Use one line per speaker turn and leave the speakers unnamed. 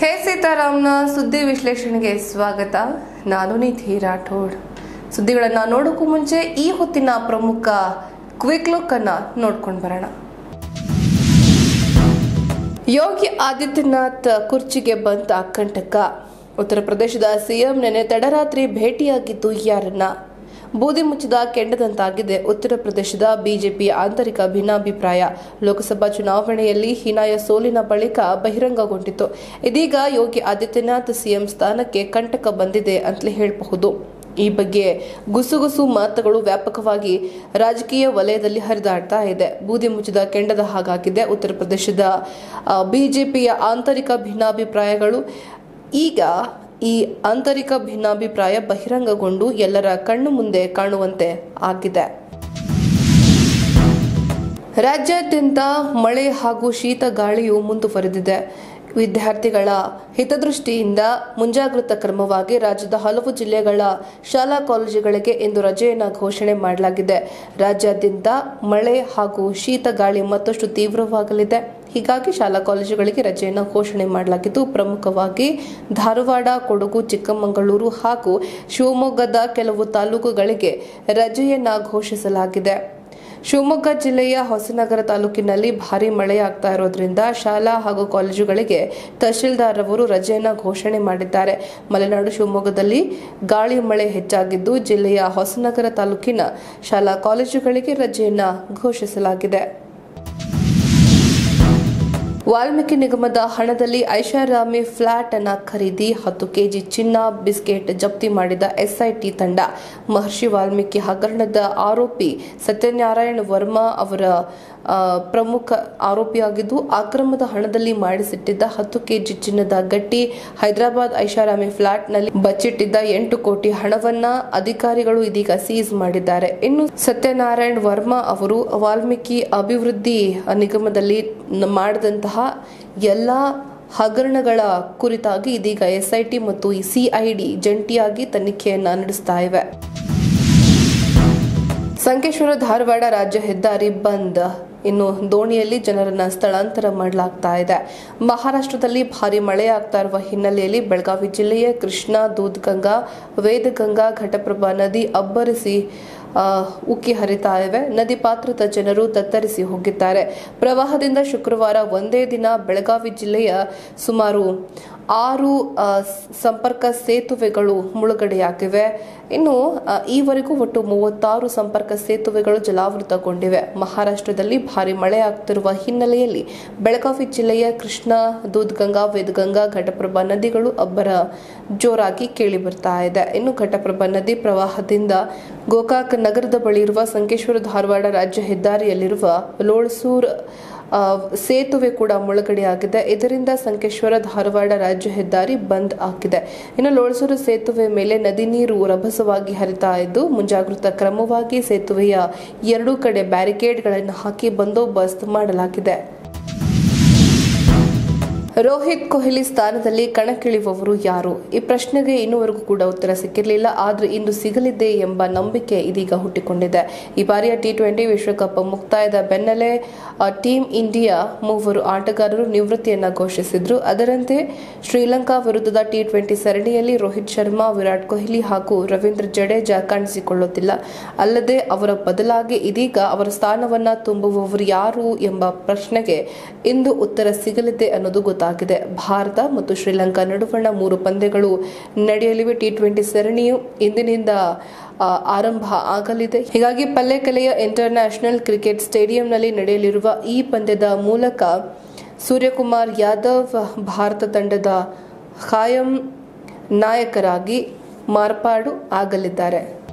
ಹೇ ಸೀತಾರಾಮ್ನ ಸುದ್ದಿ ವಿಶ್ಲೇಷಣೆಗೆ ಸ್ವಾಗತ ನಾನು ನಿಧಿ ರಾಠೋಡ್ ಸುದ್ದಿಗಳನ್ನು ನೋಡೋಕ್ಕೂ ಮುಂಚೆ ಈ ಹೊತ್ತಿನ ಪ್ರಮುಖ ಕ್ವಿಕ್ ಲುಕ್ ಅನ್ನ ನೋಡ್ಕೊಂಡು ಬರೋಣ ಯೋಗಿ ಆದಿತ್ಯನಾಥ್ ಕುರ್ಚಿಗೆ ಬಂತ ಕಂಟಕ ಉತ್ತರ ಪ್ರದೇಶದ ಸಿಎಂ ನೆನೆ ತಡರಾತ್ರಿ ಭೇಟಿಯಾಗಿದ್ದು ಯಾರನ್ನ ಬೂದಿ ಮುಚ್ಚಿದ ಕೆಂಡದಂತಾಗಿದೆ ಉತ್ತರ ಪ್ರದೇಶದ ಬಿಜೆಪಿ ಆಂತರಿಕ ಭಿನ್ನಾಭಿಪ್ರಾಯ ಲೋಕಸಭಾ ಚುನಾವಣೆಯಲ್ಲಿ ಹೀನಾಯ ಸೋಲಿನ ಬಳಿಕ ಬಹಿರಂಗಗೊಂಡಿತು ಇದೀಗ ಯೋಗಿ ಆದಿತ್ಯನಾಥ್ ಸಿಎಂ ಸ್ಥಾನಕ್ಕೆ ಕಂಟಕ ಬಂದಿದೆ ಅಂತಲೇ ಹೇಳಬಹುದು ಈ ಬಗ್ಗೆ ಗುಸುಗುಸು ಮಾತುಗಳು ವ್ಯಾಪಕವಾಗಿ ರಾಜಕೀಯ ವಲಯದಲ್ಲಿ ಹರಿದಾಡ್ತಾ ಇದೆ ಬೂದಿ ಮುಚ್ಚಿದ ಕೆಂಡದ ಹಾಗಾಗಿದೆ ಉತ್ತರ ಪ್ರದೇಶದ ಆ, ಬಿಜೆಪಿಯ ಆಂತರಿಕ ಭಿನ್ನಾಭಿಪ್ರಾಯಗಳು ಈಗ ಈ ಆಂತರಿಕ ಭಿನ್ನಾಭಿಪ್ರಾಯ ಬಹಿರಂಗಗೊಂಡು ಎಲ್ಲರ ಕಣ್ಣು ಮುಂದೆ ಕಾಣುವಂತೆ ಆಗಿದೆ ರಾಜ್ಯಾದ್ಯಂತ ಮಳೆ ಹಾಗೂ ಶೀತ ಗಾಳಿಯು ಮುಂದುವರೆದಿದೆ ವಿದ್ಯಾರ್ಥಿಗಳ ಹಿತದೃಷ್ಟಿಯಿಂದ ಮುಂಜಾಗ್ರತಾ ಕ್ರಮವಾಗಿ ರಾಜ್ಯದ ಹಲವು ಜಿಲ್ಲೆಗಳ ಶಾಲಾ ಕಾಲೇಜುಗಳಿಗೆ ಇಂದು ರಜೆಯನ್ನು ಘೋಷಣೆ ಮಾಡಲಾಗಿದೆ ರಾಜ್ಯಾದ್ಯಂತ ಮಳೆ ಹಾಗೂ ಶೀತ ಗಾಳಿ ಮತ್ತಷ್ಟು ತೀವ್ರವಾಗಲಿದೆ ಹೀಗಾಗಿ ಶಾಲಾ ಕಾಲೇಜುಗಳಿಗೆ ರಜೆಯನ್ನು ಘೋಷಣೆ ಮಾಡಲಾಗಿದ್ದು ಪ್ರಮುಖವಾಗಿ ಧಾರವಾಡ ಕೊಡಗು ಚಿಕ್ಕಮಗಳೂರು ಹಾಗೂ ಶಿವಮೊಗ್ಗದ ಕೆಲವು ತಾಲೂಕುಗಳಿಗೆ ರಜೆಯನ್ನ ಘೋಷಿಸಲಾಗಿದೆ ಶಿವಮೊಗ್ಗ ಜಿಲ್ಲೆಯ ಹೊಸನಗರ ತಾಲೂಕಿನಲ್ಲಿ ಭಾರಿ ಮಳೆಯಾಗ್ತಾ ಇರೋದ್ರಿಂದ ಶಾಲಾ ಹಾಗೂ ಕಾಲೇಜುಗಳಿಗೆ ತಹಶೀಲ್ದಾರ್ ಅವರು ರಜೆಯನ್ನ ಘೋಷಣೆ ಮಾಡಿದ್ದಾರೆ ಮಲೆನಾಡು ಶಿವಮೊಗ್ಗದಲ್ಲಿ ಗಾಳಿ ಮಳೆ ಹೆಚ್ಚಾಗಿದ್ದು ಜಿಲ್ಲೆಯ ಹೊಸನಗರ ತಾಲೂಕಿನ ಶಾಲಾ ಕಾಲೇಜುಗಳಿಗೆ ರಜೆಯನ್ನ ಘೋಷಿಸಲಾಗಿದೆ ವಾಲ್ಮೀಕಿ ನಿಗಮದ ಹಣದಲ್ಲಿ ಐಷಾರಾಮಿ ಫ್ಲಾಟ್ ಅನ್ನ ಖರೀದಿ ಹತ್ತು ಕೆಜಿ ಚಿನ್ನ ಬಿಸ್ಕೆಟ್ ಜಪ್ತಿ ಮಾಡಿದ ಎಸ್ಐಟಿ ತಂಡ ಮಹರ್ಷಿ ವಾಲ್ಮೀಕಿ ಹಗರಣದ ಆರೋಪಿ ಸತ್ಯನಾರಾಯಣ ವರ್ಮಾ ಅವರ ಆ, ಪ್ರಮುಖ ಆರೋಪಿಯಾಗಿದ್ದು ಅಕ್ರಮದ ಹಣದಲ್ಲಿ ಮಾಡಿಸಿಟ್ಟಿದ್ದ ಹತ್ತು ಕೆಜಿ ಚಿನ್ನದ ಗಟ್ಟಿ ಹೈದರಾಬಾದ್ ಐಷಾರಾಮಿ ಫ್ಲಾಟ್ನಲ್ಲಿ ಬಚ್ಚಿಟ್ಟಿದ್ದ ಎಂಟು ಕೋಟಿ ಹಣವನ್ನ ಅಧಿಕಾರಿಗಳು ಇದೀಗ ಸೀಸ್ ಮಾಡಿದ್ದಾರೆ ಇನ್ನು ಸತ್ಯನಾರಾಯಣ್ ವರ್ಮಾ ಅವರು ವಾಲ್ಮೀಕಿ ಅಭಿವೃದ್ಧಿ ನಿಗಮದಲ್ಲಿ ನ- ಮಾಡಿದಂತಹ ಎಲ್ಲ ಹಗರಣಗಳ ಕುರಿತಾಗಿ ಇದೀಗ ಎಸ್ಐಟಿ ಮತ್ತು ಸಿಐಡಿ ಜಂಟಿಯಾಗಿ ತನಿಖೆಯನ್ನ ನಡೆಸ್ತಾ ಇವೆ ಸಂಕೇಶ್ವರ ಧಾರವಾಡ ರಾಜ್ಯ ಹೆದ್ದಾರಿ ಬಂದ್ ಇನ್ನು ದೋಣಿಯಲ್ಲಿ ಜನರನ್ನ ಸ್ಥಳಾಂತರ ಮಾಡಲಾಗ್ತಾ ಇದೆ ಮಹಾರಾಷ್ಟ್ರದಲ್ಲಿ ಭಾರಿ ಮಳೆಯಾಗ್ತಾ ಇರುವ ಹಿನ್ನೆಲೆಯಲ್ಲಿ ಬೆಳಗಾವಿ ಜಿಲ್ಲೆಯ ಕೃಷ್ಣಾ ದೂದ್ಗಂಗಾ ವೇದಗಂಗಾ ಘಟಪ್ರಭಾ ನದಿ ಅಬ್ಬರಿಸಿ ಆ, ಉಕ್ಕಿ ಹರಿತಾ ಇವೆ ನದಿ ಪಾತ್ರದ ಜನರು ತತ್ತರಿಸಿ ಹೋಗಿದ್ದಾರೆ ಪ್ರವಾಹದಿಂದ ಶುಕ್ರವಾರ ಒಂದೇ ದಿನ ಬೆಳಗಾವಿ ಜಿಲ್ಲೆಯ ಸುಮಾರು ಆರು ಆ, ಸ್- ಸಂಪರ್ಕ ಸೇತುವೆಗಳು ಮುಳುಗಡೆಯಾಗಿವೆ ಇನ್ನು ಆ, ಈವರೆಗೂ ಒಟ್ಟು ಮೂವತ್ತಾರು ಸಂಪರ್ಕ ಸೇತುವೆಗಳು ಜಲಾವೃತಗೊಂಡಿವೆ ಮಹಾರಾಷ್ಟ್ರದಲ್ಲಿ ಭಾರಿ ಮಳೆಯಾಗ್ತಿರುವ ಹಿನ್ನೆಲೆಯಲ್ಲಿ ಬೆಳಗಾವಿ ಜಿಲ್ಲೆಯ ಕೃಷ್ಣಾ ದೂದ್ಗಂಗಾ ವೇದಗಂಗಾ ಘಟಪ್ರಭಾ ನದಿಗಳು ಅಬ್ಬರ ಜೋರಾಗಿ ಕೇಳಿ ಬರ್ತಾ ಇದೆ ಇನ್ನು ಘಟಪ್ರಭಾ ನದಿ ಪ್ರವಾಹದಿಂದ ಗೋಕಾಕ್ ನಗರದ ಬಳಿ ಇರುವ ಸಂಕೇಶ್ವರ ಧಾರವಾಡ ರಾಜ್ಯ ಹೆದ್ದಾರಿಯಲ್ಲಿರುವ ಲೋಳ್ಸೂರ್ ಆ, ಸೇತುವೆ ಕೂಡ ಮುಳುಗಡೆಯಾಗಿದೆ ಇದರಿಂದ ಸಂಕೇಶ್ವರ ಧಾರವಾಡ ರಾಜ್ಯ ಹೆದ್ದಾರಿ ಬಂದ್ ಆಗಿದೆ ಇನ್ನು ಲೋಳ್ಸೂರು ಸೇತುವೆ ಮೇಲೆ ನದಿ ನೀರು ರಭಸವಾಗಿ ಹರಿತಾ ಇದ್ದು ಮುಂಜಾಗೃತಾ ಕ್ರಮವಾಗಿ ಸೇತುವೆಯ ಎರಡೂ ಕಡೆ ಬ್ಯಾರಿಕೇಡ್ಗಳನ್ನು ಹಾಕಿ ಬಂದೋಬಸ್ತ್ ಮಾಡಲಾಗಿದೆ ರೋಹಿತ್ ಕೊಹ್ಲಿ ಸ್ಥಾನದಲ್ಲಿ ಕಣಕ್ಕಿಳಿಯುವವರು ಯಾರು ಈ ಪ್ರಶ್ನೆಗೆ ಇನ್ನೂವರೆಗೂ ಕೂಡ ಉತ್ತರ ಸಿಕ್ಕಿರಲಿಲ್ಲ ಆದರೆ ಇಂದು ಸಿಗಲಿದೆ ಎಂಬ ನಂಬಿಕೆ ಇದೀಗ ಹುಟ್ಟಿಕೊಂಡಿದೆ ಈ ಬಾರಿಯ ಟಿ ಟ್ವೆಂಟಿ ವಿಶ್ವಕಪ್ ಮುಕ್ತಾಯದ ಬೆನ್ನಲ್ಲೇ ಆ, ಟೀಮ್ ಇಂಡಿಯಾ ಮೂವರು ಆಟಗಾರರು ನಿವೃತ್ತಿಯನ್ನ ಘೋಷಿಸಿದ್ರು ಅದರಂತೆ ಶ್ರೀಲಂಕಾ ವಿರುದ್ಧದ ಟಿ ಟ್ವೆಂಟಿ ಸರಣಿಯಲ್ಲಿ ರೋಹಿತ್ ಶರ್ಮಾ ವಿರಾಟ್ ಕೊಹ್ಲಿ ಹಾಗೂ ರವೀಂದ್ರ ಜಡೇಜಾ ಕಾಣಿಸಿಕೊಳ್ಳುತ್ತಿಲ್ಲ ಅಲ್ಲದೆ ಅವರ ಬದಲಾಗಿ ಇದೀಗ ಅವರ ಸ್ಥಾನವನ್ನ ತುಂಬುವವರು ಯಾರು ಎಂಬ ಪ್ರಶ್ನೆಗೆ ಇಂದು ಉತ್ತರ ಸಿಗಲಿದೆ ಅನ್ನೋದು ಗೊತ್ತಾಗಿದೆ ಭಾರತ ಮತ್ತು ಶ್ರೀಲಂಕಾ ನಡುವಣ ಮೂರು ಪಂದ್ಯಗಳು ನಡೆಯಲಿವೆ ಟಿ ಟ್ವೆಂಟಿ ಸರಣಿಯು ಇಂದಿನಿಂದ ಆ, ಆರಂಭ ಆಗಲಿದೆ ಹೀಗಾಗಿ ಪಲ್ಲೆಕೆಲೆಯ ಇಂಟರ್ನ್ಯಾಷನಲ್ ಕ್ರಿಕೆಟ್ ಸ್ಟೇಡಿಯಂನಲ್ಲಿ ನಡೆಯಲಿರುವ ಈ ಪಂದ್ಯದ ಮೂಲಕ ಸೂರ್ಯಕುಮಾರ್ ಯಾದವ್ ಭಾರತ ತಂಡದ ಖಾಯಂ ನಾಯಕರಾಗಿ ಮಾರ್ಪಾಡು ಆಗಲಿದ್ದಾರೆ